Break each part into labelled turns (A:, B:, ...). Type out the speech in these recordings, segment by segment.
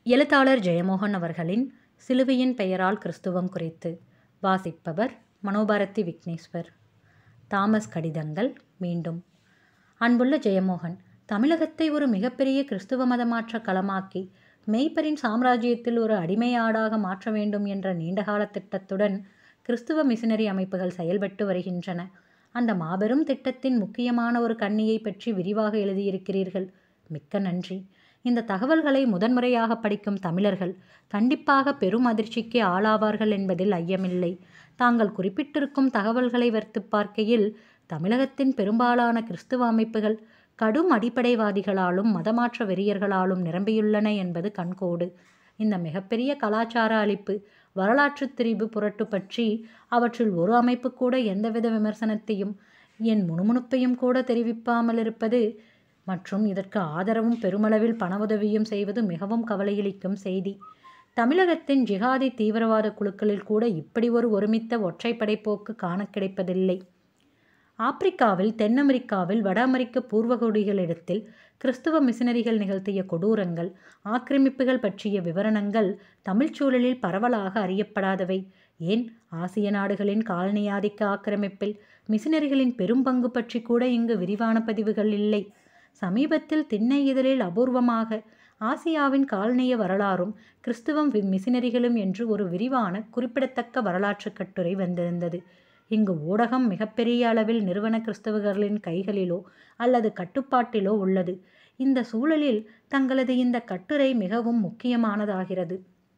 A: எழுத்தாளர் ஜெயமோகன் அவர்களின் சிலுவையின் பெயரால் கிறிஸ்துவம் குறித்து வாசிப்பவர் மனோபாரதி விக்னேஸ்வர் தாமஸ் கடிதங்கள் மீண்டும் அன்புள்ள ஜெயமோகன் தமிழகத்தை ஒரு மிகப்பெரிய கிறிஸ்துவ மதமாற்ற களமாக்கி மெய்ப்பரின் சாம்ராஜ்யத்தில் ஒரு அடிமையாடாக மாற்ற வேண்டும் என்ற நீண்டகால திட்டத்துடன் கிறிஸ்துவ மிஷனரி அமைப்புகள் செயல்பட்டு வருகின்றன அந்த மாபெரும் திட்டத்தின் முக்கியமான ஒரு கண்ணியை பற்றி விரிவாக எழுதியிருக்கிறீர்கள் மிக்க நன்றி இந்த தகவல்களை முதன்முறையாக படிக்கும் தமிழர்கள் கண்டிப்பாக பெரும் அதிர்ச்சிக்கு ஆளாவார்கள் என்பதில் ஐயமில்லை தாங்கள் குறிப்பிட்டிருக்கும் தகவல்களை வர்த்து பார்க்கையில் தமிழகத்தின் பெரும்பாலான கிறிஸ்துவ அமைப்புகள் கடும் அடிப்படைவாதிகளாலும் மதமாற்ற வெறியர்களாலும் நிரம்பியுள்ளன என்பது கண்கோடு இந்த மிகப்பெரிய கலாச்சார அழிப்பு வரலாற்று திரிபு புரட்டு பற்றி அவற்றில் ஒரு அமைப்பு கூட எந்தவித விமர்சனத்தையும் என் முணுமுணுப்பையும் கூட தெரிவிப்பாமல் இருப்பது மற்றும் இதற்கு ஆதரவும் பெருமளவில் பண உதவியும் செய்வது மிகவும் கவலையளிக்கும் செய்தி தமிழகத்தின் ஜிகாதி தீவிரவாத குழுக்களில் கூட இப்படி ஒரு ஒருமித்த ஒற்றைப்படை போக்கு காண கிடைப்பதில்லை ஆப்பிரிக்காவில் தென் அமெரிக்காவில் வட அமெரிக்க பூர்வகுடிகளிடத்தில் கிறிஸ்துவ மிஷனரிகள் நிகழ்த்திய கொடூரங்கள் ஆக்கிரமிப்புகள் பற்றிய விவரணங்கள் தமிழ்ச் சூழலில் பரவலாக அறியப்படாதவை ஏன் ஆசிய நாடுகளின் காலனியாதிக்க ஆக்கிரமிப்பில் மிஷனரிகளின் பெரும் பங்கு பற்றி கூட இங்கு விரிவான பதிவுகள் இல்லை சமீபத்தில் திண்ணை இதழில் அபூர்வமாக ஆசியாவின் காலனிய வரலாறும் கிறிஸ்துவம் மிஷனரிகளும் என்று ஒரு விரிவான குறிப்பிடத்தக்க வரலாற்று கட்டுரை வந்திருந்தது இங்கு ஊடகம் மிகப்பெரிய அளவில் நிறுவன கிறிஸ்தவர்களின் கைகளிலோ அல்லது கட்டுப்பாட்டிலோ உள்ளது இந்த சூழலில் தங்களது இந்த கட்டுரை மிகவும் முக்கியமானதாகிறது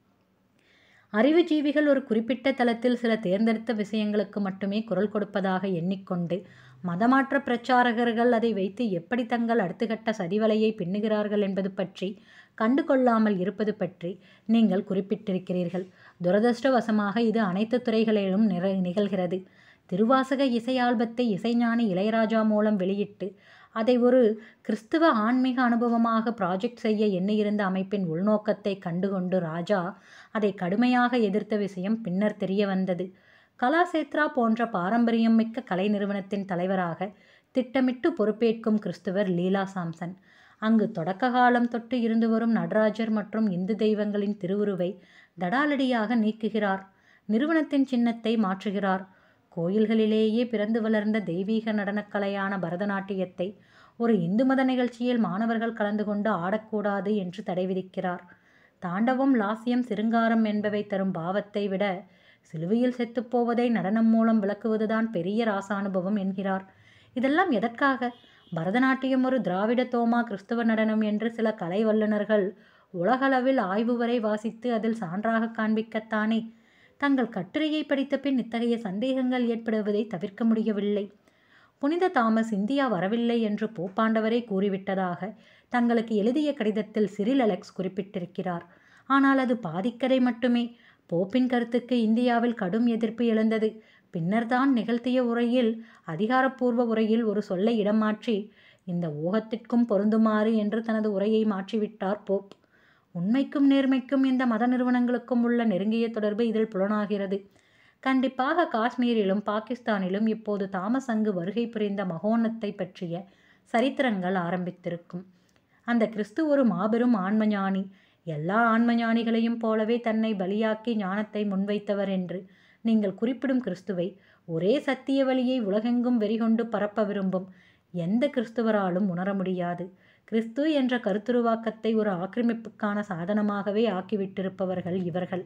A: அறிவுஜீவிகள் ஒரு குறிப்பிட்ட தளத்தில் சில தேர்ந்தெடுத்த விஷயங்களுக்கு மட்டுமே குரல் கொடுப்பதாக எண்ணிக்கொண்டு மதமாற்ற பிரச்சாரகர்கள் அதை வைத்து எப்படி தங்கள் அடுத்துக்கட்ட சதிவலையை பின்னுகிறார்கள் என்பது பற்றி கண்டு கொள்ளாமல் இருப்பது பற்றி நீங்கள் குறிப்பிட்டிருக்கிறீர்கள் துரதிருஷ்டவசமாக இது அனைத்து துறைகளிலும் நிற நிகழ்கிறது திருவாசக இசை ஆல்பத்தை இசைஞானி இளையராஜா மூலம் வெளியிட்டு அதை ஒரு கிறிஸ்துவ ஆன்மீக அனுபவமாக ப்ராஜெக்ட் செய்ய எண்ணியிருந்த அமைப்பின் உள்நோக்கத்தை கண்டுகொண்டு ராஜா அதை கடுமையாக எதிர்த்த விஷயம் பின்னர் தெரிய வந்தது கலாசேத்ரா போன்ற பாரம்பரியம் மிக்க கலை நிறுவனத்தின் தலைவராக திட்டமிட்டு பொறுப்பேற்கும் கிறிஸ்துவர் லீலா சாம்சன் அங்கு தொடக்க காலம் தொட்டு இருந்து வரும் நடராஜர் மற்றும் இந்து தெய்வங்களின் திருவுருவை தடாலடியாக நீக்குகிறார் நிறுவனத்தின் சின்னத்தை மாற்றுகிறார் கோயில்களிலேயே பிறந்து வளர்ந்த தெய்வீக நடனக்கலையான பரதநாட்டியத்தை ஒரு இந்து மத நிகழ்ச்சியில் மாணவர்கள் கலந்து கொண்டு ஆடக்கூடாது என்று தடை விதிக்கிறார் தாண்டவம் லாசியம் சிருங்காரம் என்பவை தரும் பாவத்தை விட சிலுவையில் செத்துப்போவதை நடனம் மூலம் விளக்குவதுதான் பெரிய ராசானுபவம் என்கிறார் இதெல்லாம் எதற்காக பரதநாட்டியம் ஒரு திராவிட தோமா கிறிஸ்துவ நடனம் என்று சில கலை வல்லுநர்கள் உலகளவில் ஆய்வு வரை வாசித்து அதில் சான்றாக காண்பிக்கத்தானே தங்கள் கட்டுரையை படித்த பின் இத்தகைய சந்தேகங்கள் ஏற்படுவதை தவிர்க்க முடியவில்லை புனித தாமஸ் இந்தியா வரவில்லை என்று போப்பாண்டவரே கூறிவிட்டதாக தங்களுக்கு எழுதிய கடிதத்தில் சிறில் அலெக்ஸ் குறிப்பிட்டிருக்கிறார் ஆனால் அது பாதிக்கதை மட்டுமே போப்பின் கருத்துக்கு இந்தியாவில் கடும் எதிர்ப்பு எழுந்தது பின்னர்தான் நிகழ்த்திய உரையில் அதிகாரப்பூர்வ உரையில் ஒரு சொல்லை இடம் மாற்றி இந்த ஊகத்திற்கும் பொருந்துமாறு என்று தனது உரையை மாற்றிவிட்டார் போப் உண்மைக்கும் நேர்மைக்கும் இந்த மத நிறுவனங்களுக்கும் உள்ள நெருங்கிய தொடர்பு இதில் புலனாகிறது கண்டிப்பாக காஷ்மீரிலும் பாகிஸ்தானிலும் இப்போது தாமஸ் அங்கு வருகை புரிந்த மகோன்னத்தை பற்றிய சரித்திரங்கள் ஆரம்பித்திருக்கும் அந்த கிறிஸ்து ஒரு மாபெரும் ஆன்மஞானி எல்லா ஆன்மஞானிகளையும் போலவே தன்னை பலியாக்கி ஞானத்தை முன்வைத்தவர் என்று நீங்கள் குறிப்பிடும் கிறிஸ்துவை ஒரே சத்திய வழியை உலகெங்கும் வெறிகொண்டு பரப்ப விரும்பும் எந்த கிறிஸ்துவராலும் உணர முடியாது கிறிஸ்து என்ற கருத்துருவாக்கத்தை ஒரு ஆக்கிரமிப்புக்கான சாதனமாகவே ஆக்கிவிட்டிருப்பவர்கள் இவர்கள்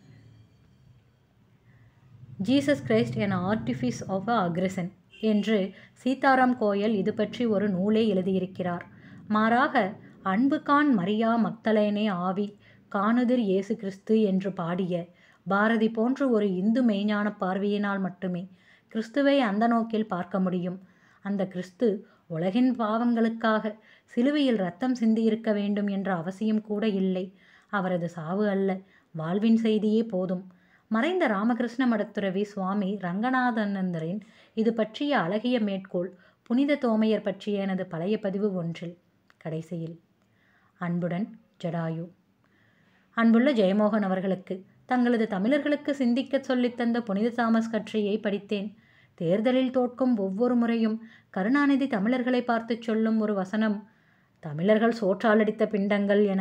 A: Jesus Christ an artifice of a aggression என்று சீதாராம் கோயல் இது பற்றி ஒரு நூலே எழுதியிருக்கிறார் மாறாக அன்பு கான் மரியா மக்தலேனே ஆவி காணுதிர் இயேசு கிறிஸ்து என்று பாடிய பாரதி போன்று ஒரு இந்து மெய்ஞான பார்வையினால் மட்டுமே கிறிஸ்துவை அந்த நோக்கில் பார்க்க முடியும் அந்த கிறிஸ்து உலகின் பாவங்களுக்காக சிலுவையில் ரத்தம் சிந்தியிருக்க வேண்டும் என்ற அவசியம் கூட இல்லை அவரது சாவு அல்ல வாழ்வின் செய்தியே போதும் மறைந்த ராமகிருஷ்ண மடத்துறவி சுவாமி ரங்கநாதனந்தரின் இது பற்றிய அழகிய மேற்கோள் புனித தோமையர் பற்றிய எனது பழைய பதிவு ஒன்றில் கடைசியில் அன்புடன் ஜடாயு அன்புள்ள ஜெயமோகன் அவர்களுக்கு தங்களது தமிழர்களுக்கு சிந்திக்க சொல்லித்தந்த புனித தாமஸ் கற்றையை படித்தேன் தேர்தலில் தோற்கும் ஒவ்வொரு முறையும் கருணாநிதி தமிழர்களை பார்த்து சொல்லும் ஒரு வசனம் தமிழர்கள் சோற்றாலடித்த பிண்டங்கள் என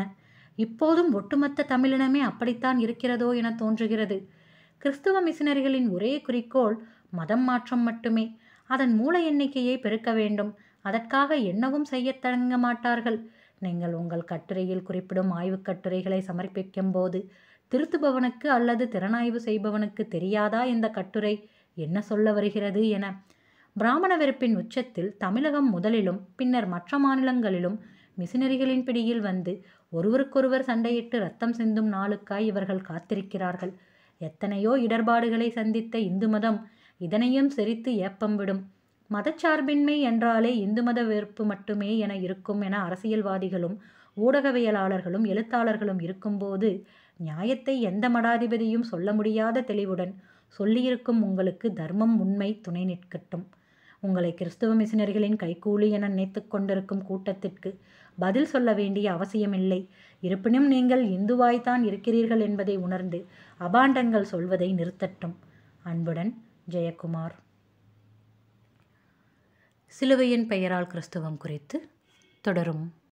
A: இப்போதும் ஒட்டுமொத்த தமிழினமே அப்படித்தான் இருக்கிறதோ என தோன்றுகிறது கிறிஸ்துவ மிஷினரிகளின் ஒரே குறிக்கோள் மதம் மாற்றம் மட்டுமே அதன் மூல எண்ணிக்கையை பெருக்க வேண்டும் அதற்காக என்னவும் செய்யத் தொடங்க மாட்டார்கள் நீங்கள் உங்கள் கட்டுரையில் குறிப்பிடும் ஆய்வுக் கட்டுரைகளை சமர்ப்பிக்கும் போது திருத்துபவனுக்கு அல்லது திறனாய்வு செய்பவனுக்கு தெரியாதா இந்த கட்டுரை என்ன சொல்ல வருகிறது என பிராமண வெறுப்பின் உச்சத்தில் தமிழகம் முதலிலும் பின்னர் மற்ற மாநிலங்களிலும் மிஷினரிகளின் பிடியில் வந்து ஒருவருக்கொருவர் சண்டையிட்டு ரத்தம் சிந்தும் நாளுக்காய் இவர்கள் காத்திருக்கிறார்கள் எத்தனையோ இடர்பாடுகளை சந்தித்த இந்து மதம் இதனையும் செரித்து ஏப்பம் விடும் மதச்சார்பின்மை என்றாலே இந்து மத வெறுப்பு மட்டுமே என இருக்கும் என அரசியல்வாதிகளும் ஊடகவியலாளர்களும் எழுத்தாளர்களும் இருக்கும்போது நியாயத்தை எந்த மடாதிபதியும் சொல்ல முடியாத தெளிவுடன் சொல்லியிருக்கும் உங்களுக்கு தர்மம் உண்மை துணை நிற்கட்டும் உங்களை கிறிஸ்துவ மிஷினரிகளின் கைக்கூலி என நினைத்து கொண்டிருக்கும் கூட்டத்திற்கு பதில் சொல்ல வேண்டிய அவசியமில்லை இருப்பினும் நீங்கள் இந்துவாய்த்தான் இருக்கிறீர்கள் என்பதை உணர்ந்து அபாண்டங்கள் சொல்வதை நிறுத்தட்டும் அன்புடன் ஜெயக்குமார் சிலுவையின் பெயரால் கிறிஸ்துவம் குறித்து தொடரும்